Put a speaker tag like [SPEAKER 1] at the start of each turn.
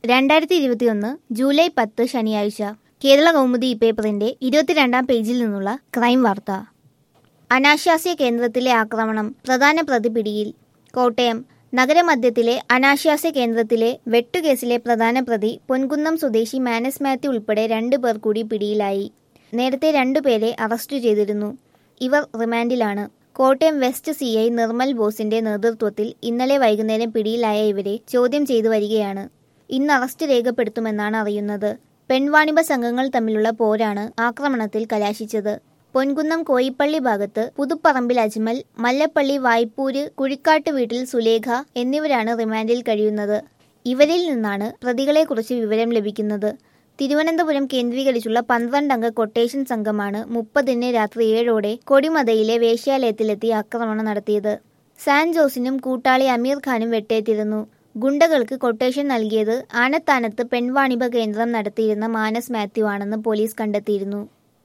[SPEAKER 1] രണ്ടായിരത്തി ഇരുപത്തിയൊന്ന് ജൂലൈ പത്ത് ശനിയാഴ്ച കേരള കൗമുദി ഈ പേപ്പറിന്റെ ഇരുപത്തിരണ്ടാം പേജിൽ നിന്നുള്ള ക്രൈം വാർത്ത അനാശാസ്യ കേന്ദ്രത്തിലെ ആക്രമണം പ്രധാന പ്രതി പിടിയിൽ കോട്ടയം നഗരമധ്യത്തിലെ അനാശാസ്യ കേന്ദ്രത്തിലെ വെട്ടുകേസിലെ പ്രധാന പ്രതി പൊൻകുന്നം സ്വദേശി മാനസ് മാത്യു ഉൾപ്പെടെ രണ്ടു പേർ കൂടി പിടിയിലായി നേരത്തെ രണ്ടുപേരെ അറസ്റ്റ് ചെയ്തിരുന്നു ഇവർ റിമാൻഡിലാണ് Kottayam west C I Nirmal ബോസിന്റെ നേതൃത്വത്തിൽ ഇന്നലെ വൈകുന്നേരം പിടിയിലായ ഇവരെ ചോദ്യം ചെയ്തു വരികയാണ് ഇന്ന് അറസ്റ്റ് രേഖപ്പെടുത്തുമെന്നാണ് അറിയുന്നത് പെൺവാണിഭ സംഘങ്ങൾ തമ്മിലുള്ള പോരാണ് ആക്രമണത്തിൽ കലാശിച്ചത് പൊൻകുന്നം കോയിപ്പള്ളി ഭാഗത്ത് പുതുപ്പറമ്പിൽ അജ്മൽ മല്ലപ്പള്ളി വായ്പൂര് കുഴിക്കാട്ട് വീട്ടിൽ സുലേഖ എന്നിവരാണ് റിമാൻഡിൽ കഴിയുന്നത് ഇവരിൽ നിന്നാണ് പ്രതികളെക്കുറിച്ച് വിവരം ലഭിക്കുന്നത് തിരുവനന്തപുരം കേന്ദ്രീകരിച്ചുള്ള പന്ത്രണ്ടംഗ കൊട്ടേഷൻ സംഘമാണ് മുപ്പതിന് രാത്രി ഏഴോടെ കൊടിമതയിലെ വേശ്യാലയത്തിലെത്തി ആക്രമണം നടത്തിയത് സാൻ ജോസിനും കൂട്ടാളി അമീർ ഖാനും വെട്ടേറ്റിരുന്നു ഗുണ്ടകൾക്ക് കൊട്ടേഷൻ നൽകിയത് ആനത്താനത്ത് പെൺവാണിഭ കേന്ദ്രം നടത്തിയിരുന്ന മാനസ് മാത്യു ആണെന്ന് പോലീസ് കണ്ടെത്തിയിരുന്നു